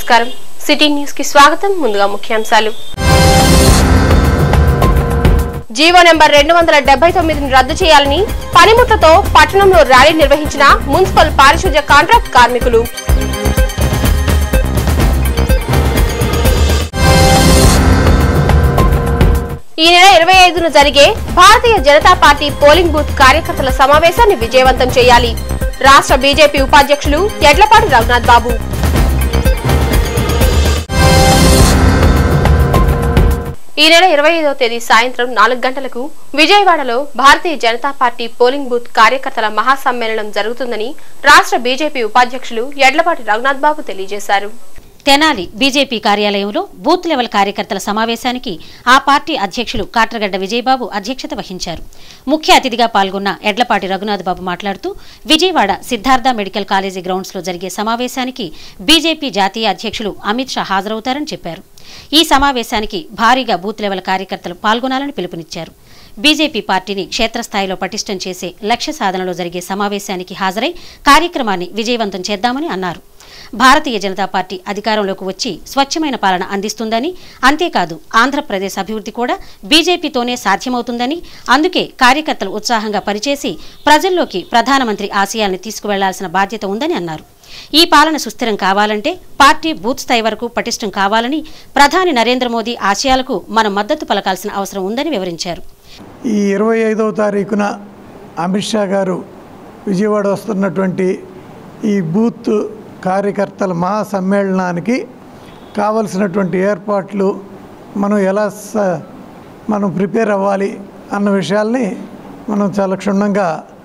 నమస్కారం city news కి స్వాగతం ముందుగా ముఖ్యాంశాలు జీవో నెంబర్ రెండు వందల డెబ్బై తొమ్మిదిని రద్దు చేయాలని పనిముట్లతో పట్టణంలో ర్యాలీ నిర్వహించిన మున్సిపల్ పారిశుధ్య కాంట్రాక్ట్ కార్మికులు ఈ నెల ఇరవై ఐదున జరిగే భారతీయ జనతా పార్టీ పోలింగ్ బూత్ కార్యకర్తల సమావేశాన్ని విజయవంతం చేయాలి రాష్ట్ర బీజేపీ ఉపాధ్యక్షులు ఎడ్లపాటి రఘునాథ్ బాబు ఈ నెల ఇరవై ఐదవ తేదీ సాయంత్రం నాలుగు గంటలకు విజయవాడలో భారతీయ జనతా పార్టీ పోలింగ్ బూత్ కార్యకర్తల మహాసమ్మేళనం జరుగుతుందని రాష్ట్ర బీజేపీ ఉపాధ్యక్షులు ఎడ్లపాటి రఘునాథ్ బాబు తెలియజేశారు తెనాలి బీజేపీ కార్యాలయంలో బూత్ లెవెల్ కార్యకర్తల సమావేశానికి ఆ పార్టీ అధ్యక్షులు కాట్రగడ్డ విజయబాబు అధ్యక్షత వహించారు ముఖ్య అతిథిగా పాల్గొన్న ఎడ్లపాటి రఘునాథ్ బాబు మాట్లాడుతూ Vijayawada Siddhartha medical college grounds లో జరిగే సమావేశానికి బీజేపీ జాతీయ అధ్యక్షులు అమిత్ షా హాజరవుతారని చెప్పారు ఈ సమావేశానికి భారీగా బూత్ లెవెల్ కార్యకర్తలు పాల్గొనాలని పిలుపునిచ్చారు బీజేపీ పార్టీని క్షేత్రస్థాయిలో పటిష్టం చేసే లక్ష్య సాధనలో జరిగే సమావేశానికి హాజరై కార్యక్రమాన్ని విజయవంతం చేద్దామని అన్నారు భారతీయ జనతా పార్టీ అధికారంలోకి వచ్చి స్వచ్ఛమైన పాలన అందిస్తుందని అంతేకాదు ఆంధ్రప్రదేశ్ అభివృద్ధి కూడా బీజేపీతోనే సాధ్యమవుతుందని అందుకే కార్యకర్తలు ఉత్సాహంగా పనిచేసి ప్రజల్లోకి ప్రధానమంత్రి ఆశయాల్ని తీసుకువెళ్లాల్సిన బాధ్యత ఉందని అన్నారు ఈ పాలన సుస్థిరం కావాలంటే పార్టీ బూత్ స్థాయి వరకు పటిష్టం కావాలని ప్రధాని నరేంద్ర మోదీ ఆశయాలకు మనం మద్దతు పలకాల్సిన అవసరం ఉందని వివరించారు ఈ ఇరవై ఐదవ తారీఖున అమిత్ షా గారు విజయవాడ వస్తున్నటువంటి ఈ బూత్ కార్యకర్తల మహా సమ్మేళనానికి కావలసినటువంటి ఏర్పాట్లు మనం ఎలా స మనం ప్రిపేర్ అవ్వాలి అన్న విషయాల్ని మనం చాలా క్షుణ్ణంగా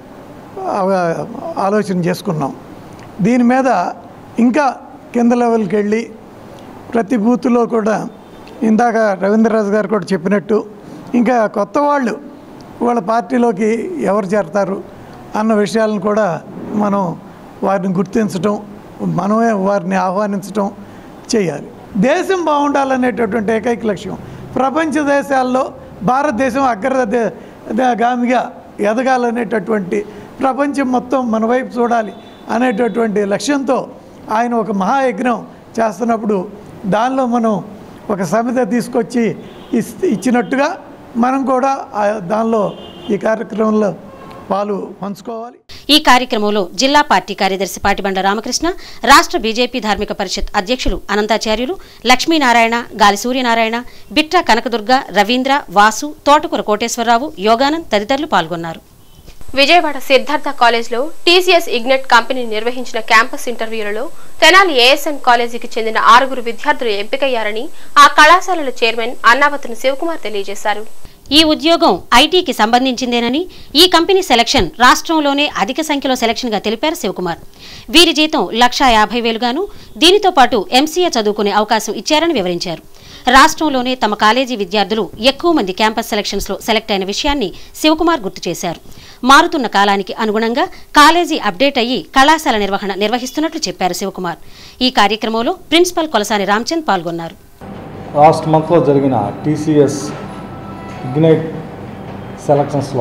అవ- ఆలోచన చేసుకున్నాం దీని మీద ఇంకా కింద లెవెల్కి వెళ్ళి ప్రతి బూత్లో కూడా ఇందాక రవీంద్రరాజు గారు కూడా చెప్పినట్టు ఇంకా కొత్త వాళ్ళు వాళ్ళ పార్టీలోకి ఎవరు చేరతారు అన్న విషయాలను కూడా మనం వారిని గుర్తించటం మనమే వారిని ఆహ్వానించటం చేయాలి దేశం బాగుండాలనేటటువంటి ఏకైక లక్ష్యం ప్రపంచ దేశాల్లో భారతదేశం అగ్ర దే- దే- గామిగా ఎదగాలనేటటువంటి ప్రపంచం మొత్తం మన వైపు చూడాలి అనేటటువంటి లక్ష్యంతో ఆయన ఒక మహాయజ్ఞం చేస్తున్నప్పుడు దానిలో మనం ఒక సమిత తీసుకొచ్చి ఇస్- ఇచ్చినట్టుగా మనం కూడా ఆ దానిలో ఈ కార్యక్రమంలో పాలు పంచుకోవాలి ఈ కార్యక్రమంలో జిల్లా పార్టీ కార్యదర్శి పాటిబండ రామకృష్ణ రాష్ట్ర బీజేపీ ధార్మిక పరిషత్ అధ్యక్షులు అనంతాచార్యులు లక్ష్మీనారాయణ గాలి సూర్యనారాయణ బిట్రా కనకదుర్గ రవీంద్ర వాసు తోటకూర కోటేశ్వరరావు యోగానంద్ తదితరులు పాల్గొన్నారు విజయవాడ సిద్ధార్థ కాలేజ్లో టీసీఎస్ ఇగ్నెట్ కంపెనీ నిర్వహించిన క్యాంపస్ ఇంటర్వ్యూలలో తెనాలి ఏఎస్ఎన్ కాలేజీకి చెందిన ఆరుగురు విద్యార్థులు ఎంపికయ్యారని ఆ కళాశాలల చైర్మన్ అన్నావతుని శివకుమార్ తెలియజేశారు ఈ ఉద్యోగం ఐటీకి సంబంధించిందేనని ఈ కంపెనీ సెలక్షన్ రాష్ట్రంలోనే అధిక సంఖ్యలో సెలక్షన్గా తెలిపారు శివకుమార్ వీరి జీతం లక్షా యాభై వేలుగాను దీనితో పాటు ఎంసీఏ చదువుకునే అవకాశం ఇచ్చారని వివరించారు రాష్ట్రంలోనే తమ కాలేజీ విద్యార్థులు ఎక్కువ మంది క్యాంపస్ సెలక్షన్స్ లో సెలెక్ట్ అయిన విషయాన్ని శివకుమార్ గుర్తు చేశారు మారుతున్న కాలానికి అనుగుణంగా కాలేజీ అప్డేట్ అయ్యి కళాశాల నిర్వహణ నిర్వహిస్తున్నట్లు చెప్పారు శివకుమార్ ఈ కార్యక్రమంలో ప్రిన్సిపల్ కొలసాని రామచంద్ పాల్గొన్నారు లాస్ట్ మంత్లో జరిగిన టీసీఎస్ ఇగ్నైట్ సెలక్షన్స్లో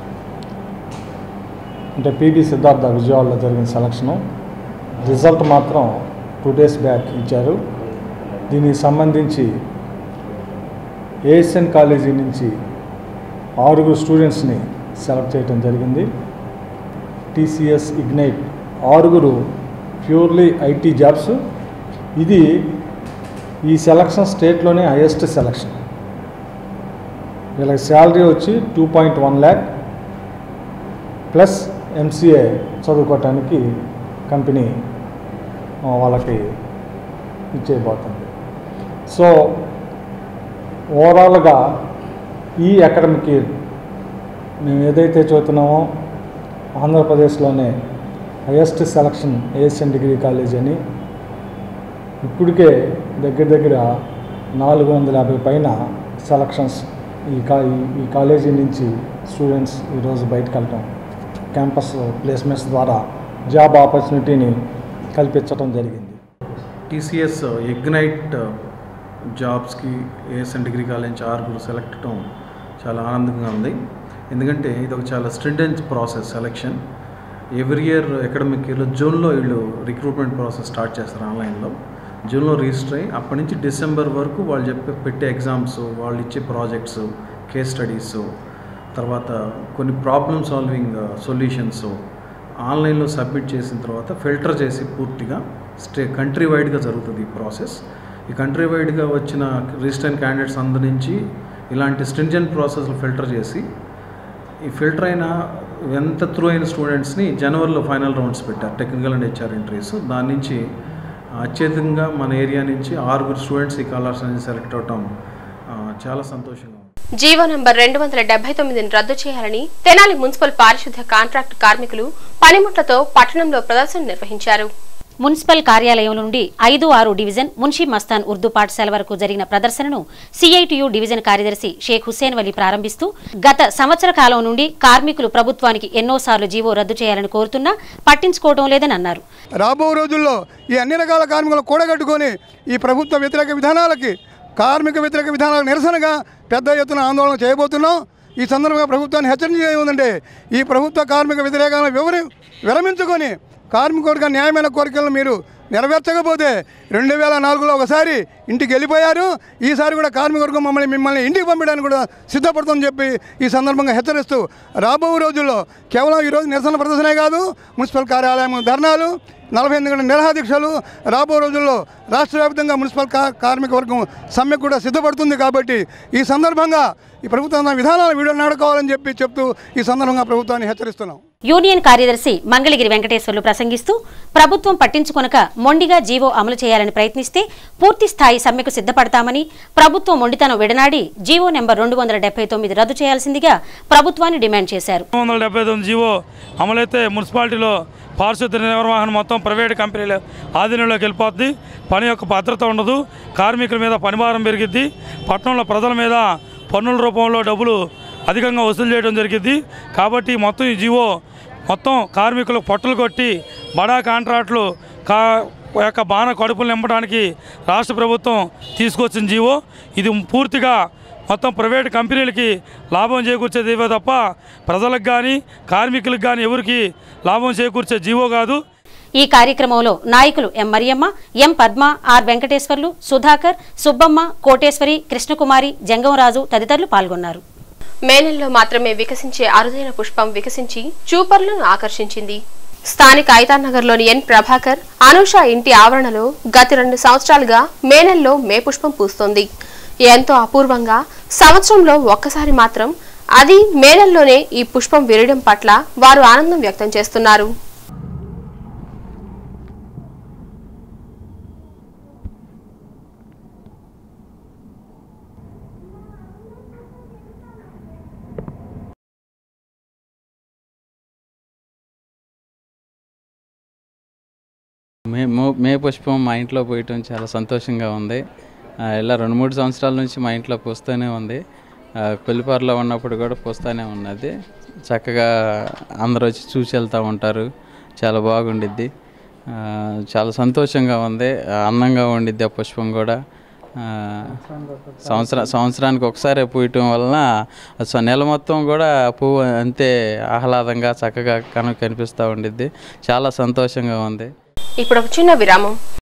అంటే పీబీ సిద్ధార్థ విజయవాడలో జరిగిన సెలక్షను రిజల్ట్ మాత్రం టూ డేస్ బ్యాక్ ఇచ్చారు దీనికి సంబంధించి ఏఎస్ఎన్ కాలేజీ నుంచి ఆరుగురు స్టూడెంట్స్ని సెలెక్ట్ చేయడం జరిగింది టీసీఎస్ ఇగ్నైట్ ఆరుగురు ప్యూర్లీ ఐటీ జాబ్స్ ఇది ఈ సెలక్షన్ స్టేట్లోనే హైయెస్ట్ సెలక్షన్ వీళ్ళకి శాలరీ వచ్చి two point one lakh plus MCA చదువుకోవటానికి కంపెనీ ఆ, వాళ్ళకి ఇచ్చేయబోతుంది సో ఓవరాల్గా ఈ అకాడమిక్ ఇయర్ మేము ఏదైతే చదువుతున్నామో ఆంధ్రప్రదేశ్లోనే highest selection ASN degree college అని ఇప్పటికే దగ్గర దగ్గర నాలుగు వందల యాభై పైన సెలక్షన్స్ ఈ కా ఈ- ఈ కాలేజీ నుంచి స్టూడెంట్స్ ఈరోజు బయటకు వెళ్ళటం క్యాంపస్ ప్లేస్మెంట్స్ ద్వారా జాబ్ ఆపర్చునిటీని కల్పించడం జరిగింది టీసీఎస్ ఇగ్నైట్ జాబ్స్కి ఏఎస్ఎన్ డిగ్రీ కాలేజ్ నుంచి ఆరుగురు సెలెక్ట్ అవడం చాలా ఆనందంగా ఉంది ఎందుకంటే ఇది ఒక చాలా strident process selection every year academic ఇయర్లో జూన్లో వీళ్ళు రిక్రూట్మెంట్ ప్రాసెస్ స్టార్ట్ చేస్తారు ఆన్లైన్లో జూన్లో రిజిస్టర్ అయ్యి అప్పటి నుంచి డిసెంబర్ వరకు వాళ్ళు చెప్పే పెట్టే ఎగ్జామ్స్ వాళ్ళు ఇచ్చే ప్రాజెక్ట్స్ కేస్ స్టడీస్ తర్వాత కొన్ని ప్రాబ్లమ్ సాల్వింగ్ సొల్యూషన్స్ ఆన్లైన్లో సబ్మిట్ చేసిన తర్వాత ఫిల్టర్ చేసి పూర్తిగా స్టే కంట్రీ వైడ్గా జరుగుతుంది ఈ ప్రాసెస్ ఈ కంట్రీ వైడ్గా వచ్చిన రిజిస్టర్ అయిన క్యాండిడేట్స్ అందరి నుంచి ఇలాంటి స్ట్రింజెంట్ ప్రాసెస్లు ఫిల్టర్ చేసి ఈ ఫిల్టర్ అయిన ఎంత త్రూ అయిన స్టూడెంట్స్ని జనవరిలో ఫైనల్ రౌండ్స్ పెట్టారు టెక్నికల్ అండ్ హెచ్ఆర్ ఎంట్రీస్ దాని నుంచి అత్యధికంగా మన ఏరియా నుంచి ఆరుగురు స్టూడెంట్స్ ఈ కలర్స్ నుంచి సెలెక్ట్ అవటం ఆ, చాలా సంతోషంగా ఉంది జీవో నంబర్ రెండు వందల డెబ్బై తొమ్మిదిని రద్దు చేయాలని తెనాలి మున్సిపల్ పారిశుద్ధ్య కాంట్రాక్ట్ కార్మికులు పనిముట్లతో పట్టణంలో ప్రదర్శన నిర్వహించారు మున్సిపల్ కార్యాలయం నుండి ఐదు ఆరు డివిజన్ మున్షీ మస్తాన్ ఉర్దూ పాఠశాల వరకు జరిగిన ప్రదర్శనను సిఐటియు డివిజన్ కార్యదర్శి షేక్ హుస్సేన్ వలి ప్రారంభిస్తూ గత సంవత్సర కాలం నుండి కార్మికులు ప్రభుత్వానికి ఎన్నోసార్లు జీవో రద్దు చేయాలని కోరుతున్నా పట్టించుకోవడం లేదని అన్నారు రాబో రోజుల్లో ఈ అన్ని రకాల కార్మికులు కూడగట్టుకొని ఈ ప్రభుత్వ వ్యతిరేక విధానాలకి కార్మిక వ్యతిరేక విధానాలకు నిరసనగా పెద్ద ఎత్తున ఆందోళన చేయబోతున్నాం ఈ సందర్భంగా ప్రభుత్వాన్ని హెచ్చరించేది ఏముందంటే ఈ ప్రభుత్వ కార్మిక వ్యతిరేకాలను వివరి విరమించుకొని కార్మికుడిగా న్యాయమైన కోరికలను మీరు నెరవేర్చకపోతే రెండు వేల నాలుగులో ఒకసారి ఇంటికి వెళ్ళిపోయారు ఈసారి కూడా కార్మికవర్గం మమ్మల్ని మిమ్మల్ని ఇంటికి పంపించడానికి కూడా సిద్ధపడుతుందని చెప్పి ఈ సందర్భంగా హెచ్చరిస్తూ రాబో రోజుల్లో కేవలం ఈరోజు నిరసన ప్రదర్శనే కాదు మున్సిపల్ కార్యాలయం ధర్నాలు నలభై ఎనిమిది గంటల నిరహాదీక్షలు రాబో రోజుల్లో రాష్ట్ర వ్యాప్తంగా మున్సిపల్ కా కార్మిక వర్గం సమ్మె కూడా సిద్ధపడుతుంది కాబట్టి ఈ సందర్భంగా ఈ ప్రభుత్వం విధానాలు వీడియో నాడుకోవాలని చెప్పి చెప్తూ ఈ సందర్భంగా ప్రభుత్వాన్ని హెచ్చరిస్తున్నాం యూనియన్ కార్యదర్శి మంగళగిరి వెంకటేశ్వర్లు ప్రసంగిస్తూ ప్రభుత్వం పట్టించుకొనక మొండిగా జీవో అమలు చేయాలని ప్రయత్నిస్తే పూర్తి స్థాయి సమ్మెకు సిద్ధపడతామని ప్రభుత్వం మొండితనం విడనాడి జీవో నెంబర్ రెండు వందల డెబ్బై తొమ్మిది రద్దు చేయాల్సిందిగా ప్రభుత్వాన్ని డిమాండ్ చేశారు రెండు వందల డెబ్బై తొమ్మిది జీవో అమలైతే మున్సిపాలిటీలో పారిశుద్ధ్య నిర్వహణ మొత్తం ప్రైవేట్ కంపెనీల ఆధీనంలోకి వెళ్ళిపోద్ది పని యొక్క భద్రత ఉండదు కార్మికుల మీద పనిభారం పెరిగిద్ది పట్టణంలో ప్రజల మీద పన్నుల రూపంలో డబ్బులు అధికంగా వసూలు చేయడం జరిగిద్ది కాబట్టి మొత్తం ఈ జీవో మొత్తం కార్మికులకు పొట్టలు కొట్టి బడా కాంట్రాక్టులు కా యొక్క బాణ కడుపులు నింపడానికి రాష్ట్ర ప్రభుత్వం తీసుకొచ్చిన జీవో ఇది పూర్తిగా మొత్తం ప్రైవేట్ కంపెనీలకి లాభం చేకూర్చేది ఇవే తప్ప ప్రజలకు కానీ కార్మికులకు కానీ ఎవరికి లాభం చేకూర్చే జీవో కాదు ఈ కార్యక్రమంలో నాయకులు M Mariyamma M Padma R Venkateswarlu Sudhakar Subbamma Koteswari Krishnakumari Jangamraju తదితరులు పాల్గొన్నారు మే నెలలో మాత్రమే వికసించే అరుదైన పుష్పం వికసించి చూపర్లను ఆకర్షించింది స్థానిక ఐతానగర్లోని ఎన్ ప్రభాకర్ అనూష ఇంటి ఆవరణలో గత రెండు సంవత్సరాలుగా మే నెలలో మే పుష్పం పూస్తోంది ఎంతో అపూర్వంగా సంవత్సరంలో ఒక్కసారి మాత్రం అది మే నెలలోనే ఈ పుష్పం విరయడం పట్ల వారు ఆనందం వ్యక్తం చేస్తున్నారు మే మో- మే పుష్పం మా ఇంట్లో పోయటం చాలా సంతోషంగా ఉంది ఆ, ఇలా రెండు మూడు సంవత్సరాల నుంచి మా ఇంట్లో పూస్తూనే ఉంది ఆ, కొల్లిపారులో ఉన్నప్పుడు కూడా పూస్తూనే ఉన్నది చక్కగా అందరూ వచ్చి చూసి వెళ్తూ ఉంటారు చాలా బాగుండిద్ది ఆ, చాలా సంతోషంగా ఉంది ఆ, అందంగా ఉండిద్ది ఆ పుష్పం కూడా ఆ, సంవత్సర సంవత్సరానికి ఒకసారి పూయటం వలన అసలు నెల మొత్తం కూడా పువ్వు అంతే ఆహ్లాదంగా చక్కగా కను కనిపిస్తూ ఉండిద్ది చాలా సంతోషంగా ఉంది ఇప్పుడు ఒక చిన్న విరామం